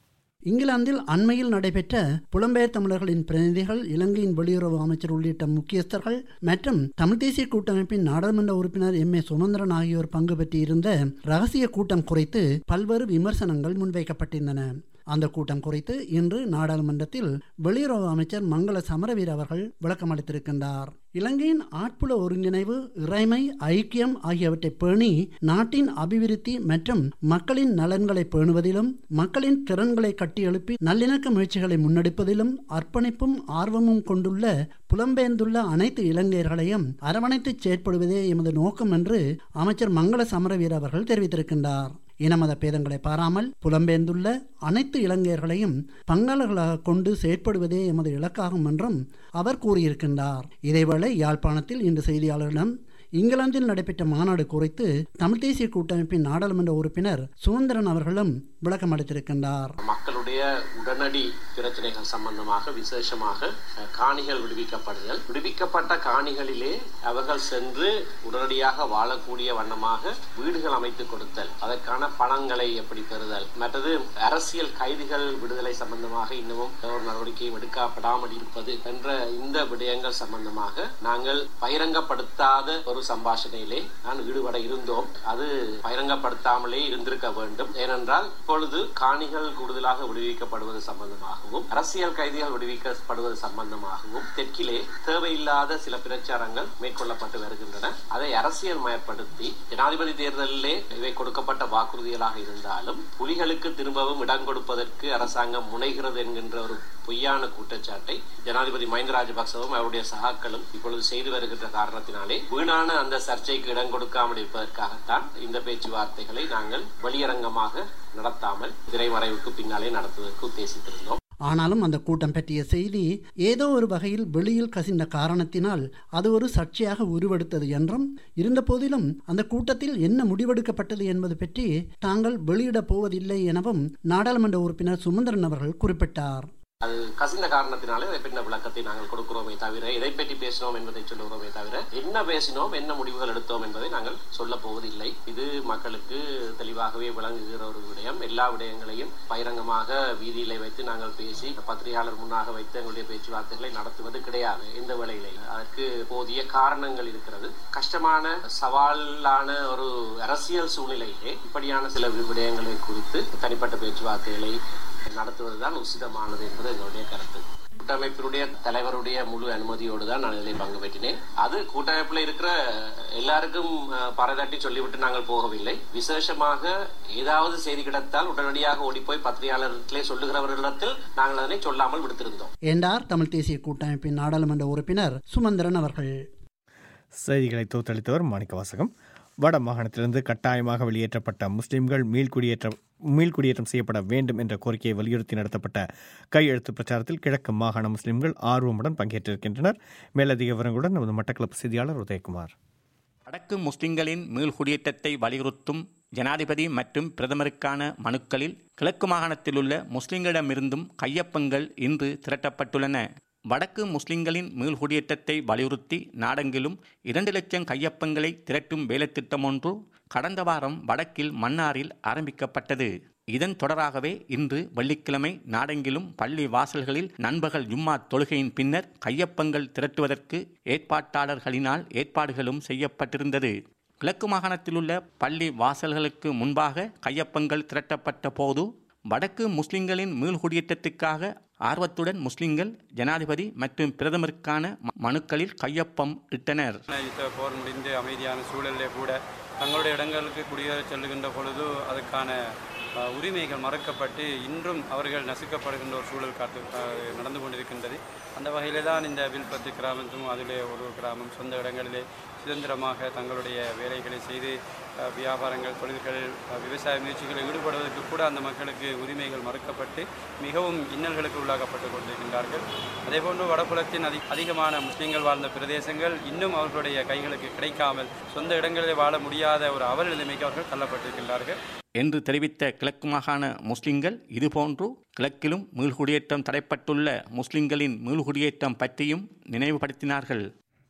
இங்கிலாந்தில் அண்மையில் நடைபெற்ற புலம்பெயர் தமிழர்களின் பிரதிநிதிகள் இலங்கையின் வெளியுறவு அமைச்சர் உள்ளிட்ட முக்கியஸ்தர்கள் மற்றும் தமிழ் தேசிய கூட்டமைப்பின் நாடாளுமன்ற உறுப்பினர் எம் ஏ சுமந்திரன் ஆகியோர் பங்கு பெற்றிருந்த ரகசிய கூட்டம் குறித்து பல்வேறு விமர்சனங்கள் முன்வைக்கப்பட்டிருந்தன அந்த கூட்டம் குறித்து இன்று நாடாளுமன்றத்தில் வெளியுறவு அமைச்சர் மங்கள சமரவீர் அவர்கள் விளக்கம் அளித்திருக்கின்றார் இலங்கையின் ஆட்புல ஒருங்கிணைவு இறைமை ஐக்கியம் ஆகியவற்றை பேணி நாட்டின் அபிவிருத்தி மற்றும் மக்களின் நலன்களை பேணுவதிலும் மக்களின் திறன்களை கட்டியெழுப்பி நல்லிணக்க முயற்சிகளை முன்னெடுப்பதிலும் அர்ப்பணிப்பும் ஆர்வமும் கொண்டுள்ள புலம்பெயர்ந்துள்ள அனைத்து இலங்கையர்களையும் அரவணைத்து செயற்படுவதே எமது நோக்கம் என்று அமைச்சர் மங்கள சமரவீர் அவர்கள் தெரிவித்திருக்கின்றார் இனமத பேதங்களை பாராமல் புலம்பெயர்ந்துள்ள அனைத்து இளைஞர்களையும் பங்காளர்களாக கொண்டு செயற்படுவதே எமது இலக்காகும் என்றும் அவர் கூறியிருக்கின்றார் இதேவேளை யாழ்ப்பாணத்தில் இன்று செய்தியாளர்களிடம் இங்கிலாந்தில் நடைபெற்ற மாநாடு குறித்து தமிழ் தேசிய கூட்டமைப்பின் நாடாளுமன்ற உறுப்பினர் சுதந்திரன் அவர்களும் விளக்கம் அளித்திருக்கின்றார் மக்களுடைய உடனடி பிரச்சனைகள் சம்பந்தமாக விசேஷமாக அஹ், காணிகள் விடுவிக்கப்படுதல் விடுவிக்கப்பட்ட காணிகளிலே அவர்கள் சென்று உடனடியாக வாழக்கூடிய வண்ணமாக வீடுகள் அமைத்து கொடுத்தல் அதற்கான பணங்களை எப்படி பெறுதல் மற்றது அரசியல் கைதிகள் விடுதலை சம்பந்தமாக இன்னமும் ஒரு நடவடிக்கையும் எடுக்கப்படாமல் இருப்பது என்ற இந்த விடயங்கள் சம்பந்தமாக நாங்கள் பகிரங்கப்படுத்தாத ஒரு சம்பாஷணையிலே நான் ஈடுபட இருந்தோம் அது பகிரங்கப்படுத்தாமலே இருந்திருக்க வேண்டும் ஏனென்றால் இப்பொழுது காணிகள் கூடுதலாக விடுவிக்கப்படுவது சம்பந்தமாகவும் அரசியல் கைதிகள் விடுவிக்கப்படுவது சம்பந்தமாகவும் தெற்கிலே தேவையில்லாத சில பிரச்சாரங்கள் மேற்கொள்ளப்பட்டு வருகின்றன அதை அரசியல் மயப்படுத்தி ஜனாதிபதி தேர்தலிலே இவை கொடுக்கப்பட்ட வாக்குறுதிகளாக இருந்தாலும் புலிகளுக்கு திரும்பவும் இடம் கொடுப்பதற்கு அரசாங்கம் முனைகிறது என்கின்ற ஒரு பொய்யான குற்றச்சாட்டை ஜனாதிபதி மஹிந்த ராஜபக்சவும் அவருடைய சகாக்களும் இப்பொழுது செய்து வருகின்ற காரணத்தினாலே வீணான அந்த சர்ச்சைக்கு இடம் கொடுக்காமல் இருப்பதற்காகத்தான் இந்த பேச்சுவார்த்தைகளை நாங்கள் வெளியரங்கமாக நடத்தாமல் திரைமறைவுக்கு பின்னாலே நடத்துவதற்கு உத்தேசித்திருந்தோம் ஆனாலும் அந்த கூட்டம் பற்றிய செய்தி ஏதோ ஒரு வகையில் வெளியில் கசிந்த காரணத்தினால் அது ஒரு சர்ச்சையாக உருவெடுத்தது என்றும் இருந்தபோதிலும் அந்த கூட்டத்தில் என்ன முடிவெடுக்கப்பட்டது என்பது பற்றி தாங்கள் வெளியிடப் போவதில்லை எனவும் நாடாளுமன்ற உறுப்பினர் சுமந்திரன் அவர்கள் குறிப்பிட்டார் அது கசிந்த காரணத்தினாலே அதை பின்ன விளக்கத்தை நாங்கள் கொடுக்கிறோமே தவிர எதை பற்றி பேசினோம் என்பதை சொல்லுகிறோமே தவிர என்ன பேசினோம் என்ன முடிவுகள் எடுத்தோம் என்பதை நாங்கள் சொல்ல போவதில்லை இது மக்களுக்கு தெளிவாகவே விளங்குகிற ஒரு விடயம் எல்லா விடயங்களையும் பகிரங்கமாக வீதியிலே வைத்து நாங்கள் பேசி பத்திரிகையாளர் முன்னாக வைத்து எங்களுடைய பேச்சுவார்த்தைகளை நடத்துவது கிடையாது இந்த வேளையிலே அதற்கு போதிய காரணங்கள் இருக்கிறது கஷ்டமான சவாலான ஒரு அரசியல் சூழ்நிலையிலே இப்படியான சில விடயங்களை குறித்து தனிப்பட்ட பேச்சுவார்த்தைகளை நடத்துவதுதான் உசிதமானது என்பது எங்களுடைய கருத்து கூட்டமைப்பினுடைய தலைவருடைய முழு அனுமதியோடு தான் நான் இதில் பங்கு பெற்றினேன் அது கூட்டமைப்பில் இருக்கிற எல்லாருக்கும் அஹ், பறைதட்டி சொல்லிவிட்டு நாங்கள் போகவில்லை விசேஷமாக ஏதாவது செய்தி கிடைத்தால் உடனடியாக ஓடிப்போய் பத்திரிகையாளர்களே சொல்லுகிறவர்களிடத்தில் நாங்கள் அதனை சொல்லாமல் விடுத்திருந்தோம் என்றார் தமிழ் தேசிய கூட்டமைப்பின் நாடாளுமன்ற உறுப்பினர் சுமந்திரன் அவர்கள் செய்திகளை தோத்தளித்தவர் மாணிக்க வாசகம் வட மாகாணத்திலிருந்து கட்டாயமாக வெளியேற்றப்பட்ட முஸ்லிம்கள் மீள்குடியேற்ற மீள்குடியேற்றம் செய்யப்பட வேண்டும் என்ற கோரிக்கையை வலியுறுத்தி நடத்தப்பட்ட கையெழுத்து பிரச்சாரத்தில் கிழக்கு மாகாண முஸ்லிம்கள் ஆர்வமுடன் பங்கேற்றிருக்கின்றனர் மேலதிக விவரங்களுடன் நமது மட்டக்களப்பு செய்தியாளர் உதயகுமார் வடக்கு முஸ்லிம்களின் மீள்குடியேற்றத்தை வலியுறுத்தும் ஜனாதிபதி மற்றும் பிரதமருக்கான மனுக்களில் கிழக்கு மாகாணத்தில் உள்ள முஸ்லிம்களிடமிருந்தும் கையொப்பங்கள் இன்று திரட்டப்பட்டுள்ளன வடக்கு முஸ்லிம்களின் மீள்குடியேற்றத்தை வலியுறுத்தி நாடெங்கிலும் இரண்டு லட்சம் கையொப்பங்களை திரட்டும் வேலைத்திட்டம் ஒன்று கடந்த வாரம் வடக்கில் மன்னாரில் ஆரம்பிக்கப்பட்டது இதன் தொடராகவே இன்று வெள்ளிக்கிழமை நாடெங்கிலும் பள்ளி வாசல்களில் நண்பகல் ஜும்மா தொழுகையின் பின்னர் கையொப்பங்கள் திரட்டுவதற்கு ஏற்பாட்டாளர்களினால் ஏற்பாடுகளும் செய்யப்பட்டிருந்தது கிழக்கு மாகாணத்தில் உள்ள பள்ளி வாசல்களுக்கு முன்பாக கையொப்பங்கள் திரட்டப்பட்ட போது வடக்கு முஸ்லிம்களின் மீள்குடியேற்றத்துக்காக ஆர்வத்துடன் முஸ்லிம்கள் ஜனாதிபதி மற்றும் பிரதமருக்கான ம- மனுக்களில் கையொப்பம் இட்டனர் யுத்த போர் முடிந்து அமைதியான சூழலிலே கூட தங்களுடைய இடங்களுக்கு குடியேறச் செல்லுகின்ற பொழுது அதுக்கான அஹ், உரிமைகள் மறக்கப்பட்டு இன்றும் அவர்கள் நசுக்கப்படுகின்ற ஒரு சூழல் காத்து அஹ், நடந்து கொண்டிருக்கின்றது அந்த வகையிலே தான் இந்த வில்பத்து கிராமத்தும் அதிலே ஒரு கிராமம் சொந்த இடங்களிலே சுதந்திரமாக தங்களுடைய வேலைகளை செய்து அஹ், வியாபாரங்கள் தொழில்கள் அஹ், விவசாய முயற்சிகளில் ஈடுபடுவதற்கு கூட அந்த மக்களுக்கு உரிமைகள் மறுக்கப்பட்டு மிகவும் இன்னல்களுக்கு உள்ளாக்கப்பட்டு கொண்டிருக்கின்றார்கள் அதேபோன்று வடபுலத்தின் அதி அதிகமான முஸ்லீம்கள் வாழ்ந்த பிரதேசங்கள் இன்னும் அவர்களுடைய கைகளுக்கு கிடைக்காமல் சொந்த இடங்களிலே வாழ முடியாத ஒரு அவல நிலைமைக்கு அவர்கள் தள்ளப்பட்டிருக்கின்றார்கள் என்று தெரிவித்த கிழக்கு மாகாண முஸ்லிம்கள் இதுபோன்று கிழக்கிலும் மீள்குடியேற்றம் தடைப்பட்டுள்ள முஸ்லிம்களின் மீள்குடியேற்றம் பற்றியும் நினைவுபடுத்தினார்கள்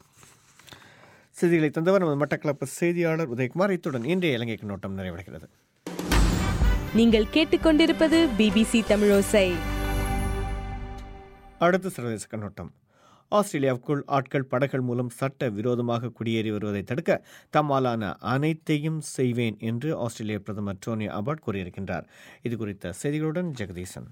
செய்திகளை தந்தவர் நமது மட்டக்களப்பு செய்தியாளர் உதயகுமார் இத்துடன் இன்றைய இலங்கை கண்ணோட்டம் நிறைவடைகிறது நீங்கள் கேட்டுக்கொண்டிருப்பது பிபிசி தமிழோசை அடுத்த சர்வதேச கண்ணோட்டம் ஆஸ்திரேலியாவுக்குள் ஆட்கள் படகுகள் மூலம் சட்ட விரோதமாக குடியேறி வருவதை தடுக்க தம்மாலான அனைத்தையும் செய்வேன் என்று ஆஸ்திரேலிய பிரதமர் டோனி அபாட் கூறியிருக்கின்றார் இது குறித்த செய்திகளுடன் ஜெகதீசன்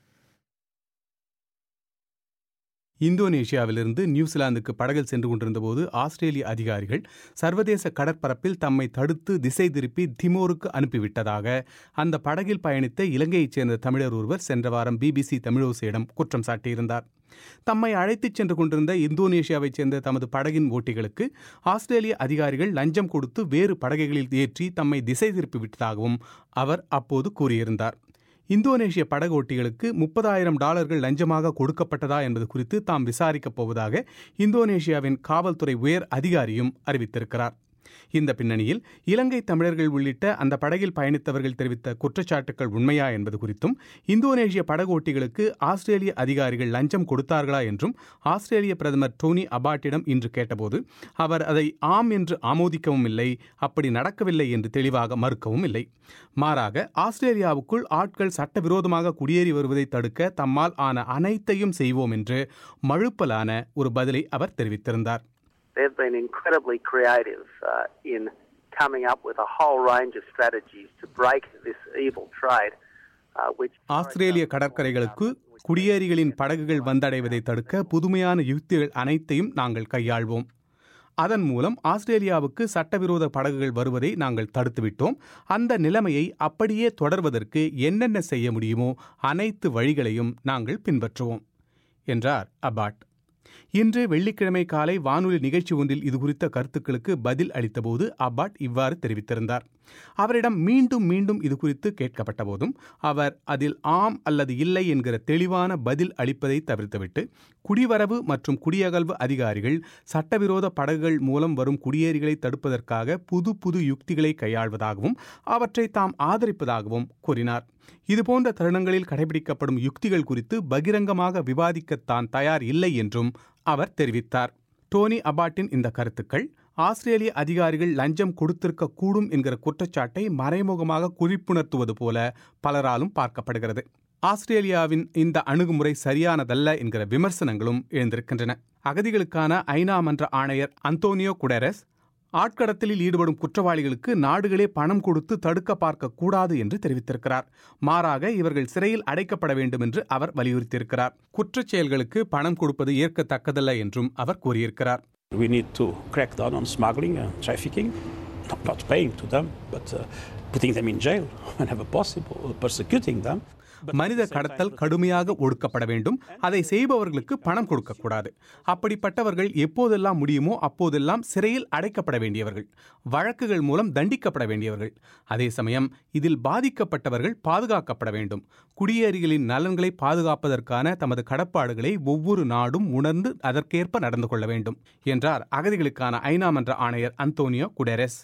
இந்தோனேஷியாவிலிருந்து நியூசிலாந்துக்கு படகில் சென்று கொண்டிருந்தபோது ஆஸ்திரேலிய அதிகாரிகள் சர்வதேச கடற்பரப்பில் தம்மை தடுத்து திசை திருப்பி திமோருக்கு அனுப்பிவிட்டதாக அந்த படகில் பயணித்த இலங்கையைச் சேர்ந்த தமிழர் ஒருவர் சென்ற வாரம் பிபிசி தமிழோசையிடம் குற்றம் சாட்டியிருந்தார் தம்மை அழைத்துச் சென்று கொண்டிருந்த இந்தோனேஷியாவைச் சேர்ந்த தமது படகின் ஓட்டிகளுக்கு ஆஸ்திரேலிய அதிகாரிகள் லஞ்சம் கொடுத்து வேறு படகுகளில் ஏற்றி தம்மை திசை திருப்பிவிட்டதாகவும் அவர் அப்போது கூறியிருந்தார் இந்தோனேஷிய படகோட்டிகளுக்கு முப்பதாயிரம் டாலர்கள் லஞ்சமாக கொடுக்கப்பட்டதா என்பது குறித்து தாம் விசாரிக்கப் போவதாக இந்தோனேஷியாவின் காவல்துறை உயர் அதிகாரியும் அறிவித்திருக்கிறார் இந்த பின்னணியில் இலங்கை தமிழர்கள் உள்ளிட்ட அந்த படகில் பயணித்தவர்கள் தெரிவித்த குற்றச்சாட்டுகள் உண்மையா என்பது குறித்தும் இந்தோனேஷிய படகோட்டிகளுக்கு ஆஸ்திரேலிய அதிகாரிகள் லஞ்சம் கொடுத்தார்களா என்றும் ஆஸ்திரேலிய பிரதமர் டோனி அபாட்டிடம் இன்று கேட்டபோது அவர் அதை ஆம் என்று ஆமோதிக்கவும் இல்லை அப்படி நடக்கவில்லை என்று தெளிவாக மறுக்கவும் இல்லை மாறாக ஆஸ்திரேலியாவுக்குள் ஆட்கள் சட்டவிரோதமாக குடியேறி வருவதை தடுக்க தம்மால் ஆன அனைத்தையும் செய்வோம் என்று மழுப்பலான ஒரு பதிலை அவர் தெரிவித்திருந்தார் They've been incredibly creative uh, in coming up with a whole range of strategies to break this evil trade, uh, which ஆஸ்திரேலிய கடற்கரைகளுக்கு குடியேறிகளின் படகுகள் வந்தடைவதை தடுக்க புதுமையான யுக்திகள் அனைத்தையும் நாங்கள் கையாள்வோம் அதன் மூலம் ஆஸ்திரேலியாவுக்கு சட்டவிரோத படகுகள் வருவதை நாங்கள் தடுத்துவிட்டோம் அந்த நிலைமையை அப்படியே தொடர்வதற்கு என்னென்ன செய்ய முடியுமோ அனைத்து வழிகளையும் நாங்கள் பின்பற்றுவோம் என்றார் அபாட் இன்று வெள்ளிக்கிழமை காலை வானொலி நிகழ்ச்சி ஒன்றில் இதுகுறித்த கருத்துக்களுக்கு பதில் அளித்தபோது அபாட் இவ்வாறு தெரிவித்திருந்தார் அவரிடம் மீண்டும் மீண்டும் இது குறித்து கேட்கப்பட்ட போதும் அவர் அதில் ஆம் அல்லது இல்லை என்கிற தெளிவான பதில் அளிப்பதை தவிர்த்துவிட்டு குடிவரவு மற்றும் குடியகல்வு அதிகாரிகள் சட்டவிரோத படகுகள் மூலம் வரும் குடியேறிகளை தடுப்பதற்காக புது புது யுக்திகளை கையாள்வதாகவும் அவற்றை தாம் ஆதரிப்பதாகவும் கூறினார் இதுபோன்ற தருணங்களில் கடைபிடிக்கப்படும் யுக்திகள் குறித்து பகிரங்கமாக விவாதிக்க தான் தயார் இல்லை என்றும் அவர் தெரிவித்தார் டோனி அபாட்டின் இந்த கருத்துக்கள் ஆஸ்திரேலிய அதிகாரிகள் லஞ்சம் கொடுத்திருக்க கூடும் என்கிற குற்றச்சாட்டை மறைமுகமாக குறிப்புணர்த்துவது போல பலராலும் பார்க்கப்படுகிறது ஆஸ்திரேலியாவின் இந்த அணுகுமுறை சரியானதல்ல என்கிற விமர்சனங்களும் எழுந்திருக்கின்றன அகதிகளுக்கான ஐநா மன்ற ஆணையர் அந்தோனியோ குடரஸ் ஆட்கடத்தலில் ஈடுபடும் குற்றவாளிகளுக்கு நாடுகளே பணம் கொடுத்து தடுக்க பார்க்க கூடாது என்று தெரிவித்திருக்கிறார் மாறாக இவர்கள் சிறையில் அடைக்கப்பட வேண்டும் என்று அவர் வலியுறுத்தியிருக்கிறார் குற்றச் செயல்களுக்கு பணம் கொடுப்பது ஏற்கத்தக்கதல்ல என்றும் அவர் கூறியிருக்கிறார் We need to crack down on smuggling and trafficking, not, not paying to them, but uh, putting them in jail whenever possible, persecuting them. மனித கடத்தல் கடுமையாக ஒடுக்கப்பட வேண்டும் அதை செய்பவர்களுக்கு பணம் கொடுக்கக்கூடாது அப்படிப்பட்டவர்கள் எப்போதெல்லாம் முடியுமோ அப்போதெல்லாம் சிறையில் அடைக்கப்பட வேண்டியவர்கள் வழக்குகள் மூலம் தண்டிக்கப்பட வேண்டியவர்கள் அதே சமயம் இதில் பாதிக்கப்பட்டவர்கள் பாதுகாக்கப்பட வேண்டும் குடியேறிகளின் நலன்களை பாதுகாப்பதற்கான தமது கடப்பாடுகளை ஒவ்வொரு நாடும் உணர்ந்து அதற்கேற்ப நடந்து கொள்ள வேண்டும் என்றார் அகதிகளுக்கான ஐநா மன்ற ஆணையர் அந்தோனியோ குடெரஸ்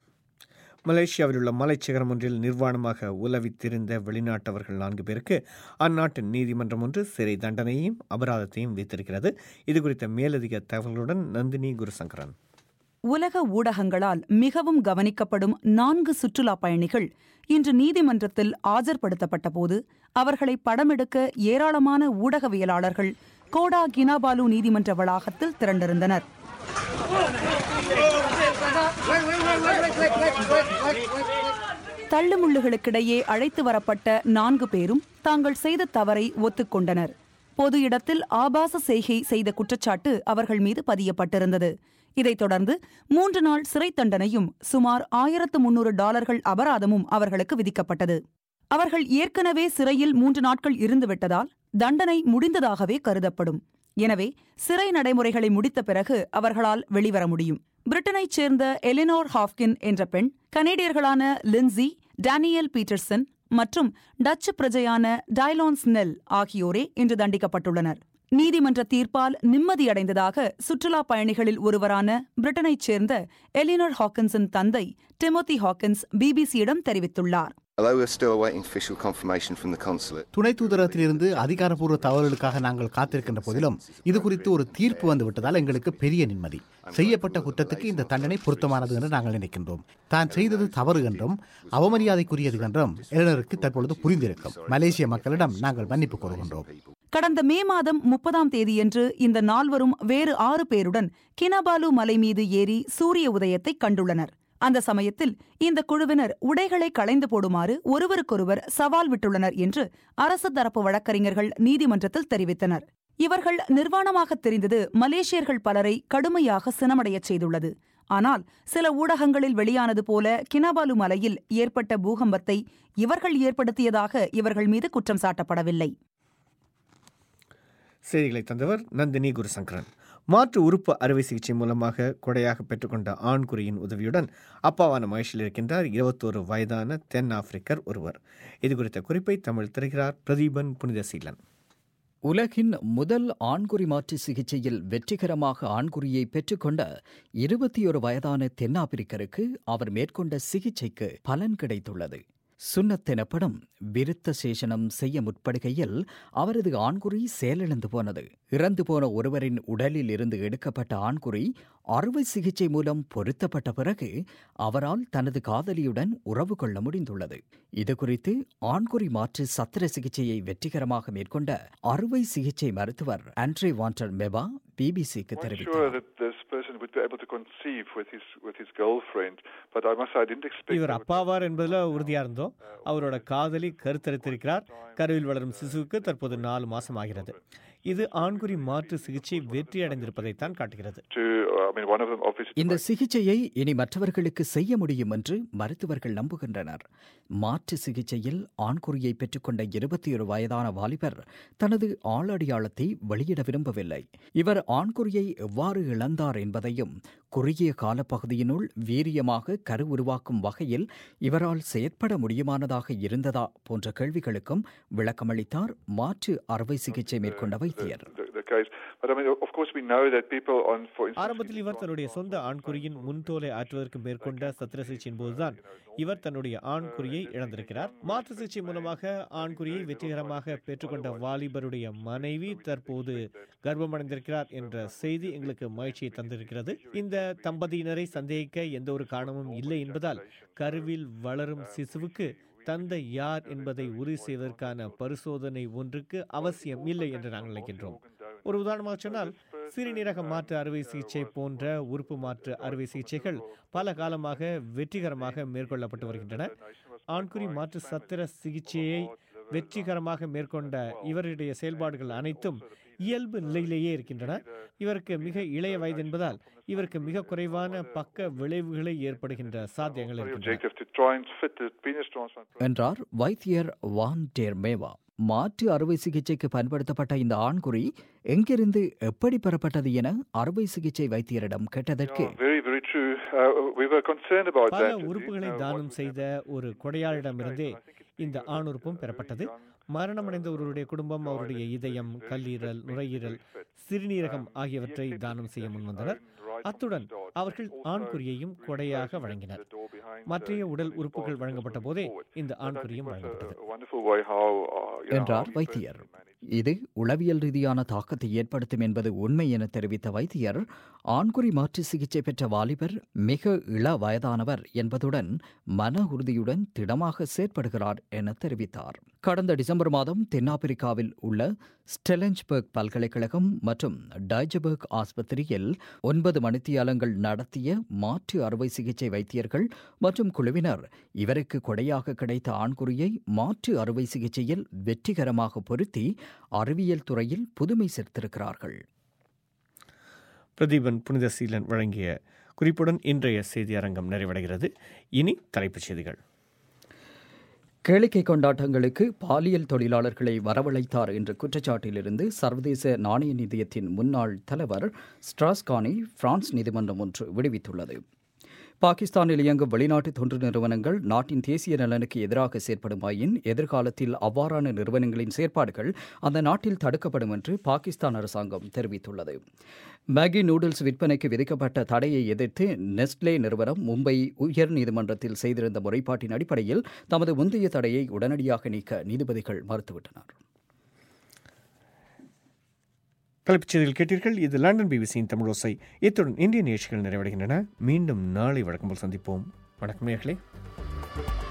மலேசியாவில் உள்ள மலைச்சிகரம் ஒன்றில் நிர்வாணமாக உலவித்திருந்த வெளிநாட்டவர்கள் நான்கு பேருக்கு அந்நாட்டின் நீதிமன்றம் ஒன்று சிறை தண்டனையையும் அபராதத்தையும் விதித்திருக்கிறது இது குறித்த மேலதிக தகவல்களுடன் நந்தினி குருசங்கரன் உலக ஊடகங்களால் மிகவும் கவனிக்கப்படும் நான்கு சுற்றுலா பயணிகள் இன்று நீதிமன்றத்தில் ஆஜர்படுத்தப்பட்ட போது அவர்களை படமெடுக்க ஏராளமான ஊடகவியலாளர்கள் கோடா கினாபாலு நீதிமன்ற வளாகத்தில் திரண்டிருந்தனர் தள்ளுமுள்ளுகளுக்கிடையே அழைத்து வரப்பட்ட நான்கு பேரும் தாங்கள் செய்த தவறை ஒத்துக்கொண்டனர் பொது இடத்தில் ஆபாச செய்கை செய்த குற்றச்சாட்டு அவர்கள் மீது பதியப்பட்டிருந்தது இதைத் தொடர்ந்து மூன்று நாள் சிறை தண்டனையும் சுமார் ஆயிரத்து முன்னூறு டாலர்கள் அபராதமும் அவர்களுக்கு விதிக்கப்பட்டது அவர்கள் ஏற்கனவே சிறையில் மூன்று நாட்கள் இருந்துவிட்டதால் தண்டனை முடிந்ததாகவே கருதப்படும் எனவே சிறை நடைமுறைகளை முடித்த பிறகு அவர்களால் வெளிவர முடியும் பிரிட்டனைச் சேர்ந்த எலினோர் ஹாஃப்கின் என்ற பெண் கனேடியர்களான லின்சி டேனியல் பீட்டர்சன் மற்றும் டச்சு பிரஜையான டைலான்ஸ் நெல் ஆகியோரே இன்று தண்டிக்கப்பட்டுள்ளனர் நீதிமன்ற தீர்ப்பால் நிம்மதியடைந்ததாக சுற்றுலா பயணிகளில் ஒருவரான பிரிட்டனைச் சேர்ந்த எலினர் ஹாக்கின்ஸின் தந்தை டிமோத்தி ஹாக்கின்ஸ் பிபிசியிடம் தெரிவித்துள்ளார் Although we're still awaiting official confirmation from the consulate, துணை தூதரகத்திலிருந்து அதிகாரப்பூர்வ தகவல்களுக்காக நாங்கள் காத்திருக்கின்ற போதிலும் இது குறித்து ஒரு தீர்ப்பு வந்து விட்டதால் எங்களுக்கு பெரிய நிம்மதி செய்யப்பட்ட குற்றத்துக்கு இந்த தண்டனை பொருத்தமானது என்று நாங்கள் நினைக்கின்றோம் தான் செய்தது தவறு என்றும் அவமரியாதைக்குரியது என்றும் எலனருக்கு தற்பொழுது புரிந்திருக்கும் மலேசிய மக்களிடம் நாங்கள் மன்னிப்பு கோருகின்றோம் கடந்த மே மாதம் முப்பதாம் தேதியன்று இந்த நால்வரும் வேறு ஆறு பேருடன் கினபாலு மலை மீது ஏறி சூரிய உதயத்தை கண்டுள்ளனர் அந்த சமயத்தில் இந்த குழுவினர் உடைகளை களைந்து போடுமாறு ஒருவருக்கொருவர் சவால் விட்டுள்ளனர் என்று அரசு தரப்பு வழக்கறிஞர்கள் நீதிமன்றத்தில் தெரிவித்தனர் இவர்கள் நிர்வாணமாக தெரிந்தது மலேசியர்கள் பலரை கடுமையாக சினமடையச் செய்துள்ளது ஆனால் சில ஊடகங்களில் வெளியானது போல கினபாலு மலையில் ஏற்பட்ட பூகம்பத்தை இவர்கள் ஏற்படுத்தியதாக இவர்கள் மீது குற்றம் சாட்டப்படவில்லை செய்திகளை தந்தவர் நந்தினி குருசங்கரன் மாற்று உறுப்பு அறுவை சிகிச்சை மூலமாக கொடையாக பெற்றுக்கொண்ட ஆண்குறியின் உதவியுடன் அப்பாவான மகேஷில் இருக்கின்றார் இருபத்தோரு வயதான தென் ஆப்பிரிக்கர் ஒருவர் இது குறித்த குறிப்பை தமிழ் தருகிறார் பிரதீபன் புனிதசீலன் உலகின் முதல் ஆண்குறி மாற்று சிகிச்சையில் வெற்றிகரமாக ஆண்குறியை பெற்றுக்கொண்ட இருபத்தி ஒரு வயதான தென்னாப்பிரிக்கருக்கு அவர் மேற்கொண்ட சிகிச்சைக்கு பலன் கிடைத்துள்ளது சுன்னத் எனப்படும் விருத்த சேஷனம் செய்ய முற்படுகையில் அவரது ஆண்குறி செயலிழந்து போனது இறந்து போன ஒருவரின் உடலில் இருந்து எடுக்கப்பட்ட ஆண்குறி அறுவை சிகிச்சை மூலம் பொருத்தப்பட்ட பிறகு அவரால் தனது காதலியுடன் உறவு கொள்ள முடிந்துள்ளது இதுகுறித்து ஆண்குறி மாற்று சத்திர சிகிச்சையை வெற்றிகரமாக மேற்கொண்ட அறுவை சிகிச்சை மருத்துவர் ஆண்ட்ரே வாண்டர் மெபா பிபிசிக்கு தெரிவித்தார் sure that this person would be able to conceive with his with his girlfriend, but I must say I didn't expect. இவர் they would- அப்பாவார் என்பதில் உறுதியா இருந்தோம் அவரோட காதலி கருத்தரித்திருக்கிறார் கருவில் வளரும் சிசுவுக்கு தற்போது நாலு மாசம் ஆகிறது இது ஆண்குறி மாற்று சிகிச்சை வெற்றி அடைந்திருப்பதைத்தான் காட்டுகிறது To, uh, I mean, one of them obviously. இந்த சிகிச்சையை இனி மற்றவர்களுக்கு செய்ய முடியும் என்று மருத்துவர்கள் நம்புகின்றனர் மாற்று சிகிச்சையில் ஆண்குறியை பெற்றுக்கொண்ட இருபத்தி ஒரு வயதான வாலிபர் தனது ஆளடையாளத்தை வெளியிட விரும்பவில்லை இவர் ஆண்குறியை எவ்வாறு இழந்தார் என்பதையும் குறுகிய காலப்பகுதியினுள் வீரியமாக கரு உருவாக்கும் வகையில் இவரால் செயற்பட முடியுமானதாக இருந்ததா போன்ற கேள்விகளுக்கும் விளக்கமளித்தார் மாற்று அறுவை சிகிச்சை மேற்கொண்ட வைத்தியர் The, the case, but I mean, of course, we know that people on, for instance, ஆரம்பத்தில் இவர் தன்னுடைய சொந்த ஆண்குறியின் முன்தோலை ஆற்றுவதற்கு மேற்கொண்ட சத்திர சிகிச்சையின் போதுதான் இவர் தன்னுடைய ஆண்குறியை இழந்திருக்கிறார் மாற்று சிகிச்சை மூலமாக ஆண்குறியை வெற்றிகரமாக பெற்றுக்கொண்ட வாலிபருடைய மனைவி தற்போது கர்ப்பமடைந்திருக்கிறார் என்ற செய்தி எங்களுக்கு மகிழ்ச்சியை தந்திருக்கிறது இந்த தம்பதியினரை சந்தேகிக்க எந்த ஒரு காரணமும் இல்லை என்பதால் கருவில் வளரும் சிசுவுக்கு தந்தை யார் என்பதை உறுதி செய்வதற்கான பரிசோதனை ஒன்றுக்கு அவசியம் இல்லை என்று நாங்கள் நினைக்கின்றோம் ஒரு உதாரணமாக சொன்னால் சிறுநீரக மாற்று அறுவை சிகிச்சை போன்ற உறுப்பு மாற்று அறுவை சிகிச்சைகள் பல காலமாக வெற்றிகரமாக மேற்கொள்ளப்பட்டு வருகின்றன ஆண்குறி மாற்று சத்திர சிகிச்சையை வெற்றிகரமாக மேற்கொண்ட இவருடைய செயல்பாடுகள் அனைத்தும் இயல்பு நிலையிலேயே இருக்கின்றன இவருக்கு மிக இளைய வயது என்பதால் இவருக்கு மிக குறைவான பக்க விளைவுகளை ஏற்படுகின்ற சாத்தியங்கள் இருக்கின்றன objective to try and fit the penis transplant. என்றார் வைத்தியர் வான் டேர் மேவா மாற்று அறுவை சிகிச்சைக்கு பயன்படுத்தப்பட்ட இந்த ஆண்குறி எங்கிருந்து எப்படி பெறப்பட்டது என அறுவை சிகிச்சை வைத்தியரிடம் கேட்டதற்கு Very, very true. Uh, we were concerned about பல that. உறுப்புகளை தானம் செய்த ஒரு கொடையாளிடமிருந்தே இந்த ஆணுறுப்பும் பெறப்பட்டது மரணமடைந்த ஒருவருடைய குடும்பம் அவருடைய இதயம் கல்லீரல் நுரையீரல் சிறுநீரகம் ஆகியவற்றை தானம் செய்ய முன்வந்தனர் அத்துடன் அவர்கள் ஆண்குறியையும் கொடையாக வழங்கினர் மற்றைய உடல் உறுப்புகள் வழங்கப்பட்ட போதே இந்த ஆண்குறியும் வழங்கப்பட்டது A wonderful way how, uh, you know, என்றார் how வைத்தியர் இது உளவியல் ரீதியான தாக்கத்தை ஏற்படுத்தும் என்பது உண்மை என தெரிவித்த வைத்தியர் ஆண்குறி மாற்று சிகிச்சை பெற்ற வாலிபர் மிக இள வயதானவர் என்பதுடன் மன உறுதியுடன் திடமாக செயற்படுகிறார் என தெரிவித்தார் கடந்த டிசம்பர் மாதம் தென்னாப்பிரிக்காவில் உள்ள ஸ்டெலஞ்ச்பர்க் பல்கலைக்கழகம் மற்றும் டைஜபர்க் ஆஸ்பத்திரியில் ஒன்பது மணித்தியாலங்கள் நடத்திய மாற்று அறுவை சிகிச்சை வைத்தியர்கள் மற்றும் குழுவினர் இவருக்கு கொடையாக கிடைத்த ஆண்குறியை மாற்று அறுவை சிகிச்சையில் வெற்றிகரமாக பொருத்தி அறிவியல் துறையில் புதுமை சேர்த்திருக்கிறார்கள் பிரதீபன் புனிதசீலன் வழங்கிய குறிப்புடன் இன்றைய செய்தி அரங்கம் நிறைவடைகிறது இனி தலைப்புச் செய்திகள் கேளிக்கை கொண்டாட்டங்களுக்கு பாலியல் தொழிலாளர்களை வரவழைத்தார் என்ற குற்றச்சாட்டிலிருந்து சர்வதேச நாணய நிதியத்தின் முன்னாள் தலைவர் ஸ்ட்ராஸ்கானை பிரான்ஸ் நீதிமன்றம் ஒன்று விடுவித்துள்ளது பாகிஸ்தானில் இயங்கும் வெளிநாட்டு தொண்டு நிறுவனங்கள் நாட்டின் தேசிய நலனுக்கு எதிராக செயற்படுமாயின் எதிர்காலத்தில் அவ்வாறான நிறுவனங்களின் செயற்பாடுகள் அந்த நாட்டில் தடுக்கப்படும் என்று பாகிஸ்தான் அரசாங்கம் தெரிவித்துள்ளது மேகி நூடுல்ஸ் விற்பனைக்கு விதிக்கப்பட்ட தடையை எதிர்த்து நெஸ்ட்லே நிறுவனம் மும்பை உயர் நீதிமன்றத்தில் செய்திருந்த முறைப்பாட்டின் அடிப்படையில் தமது முந்தைய தடையை உடனடியாக நீக்க நீதிபதிகள் மறுத்துவிட்டனர் தலைப்புச் செய்திகள் கேட்டீர்கள் இது லண்டன் பிபிசியின் தமிழோசை இத்துடன் இந்திய நிகழ்ச்சிகள் நிறைவடைகின்றன மீண்டும் நாளை வழக்கம் போல் சந்திப்போம் வணக்கம் நேர்களே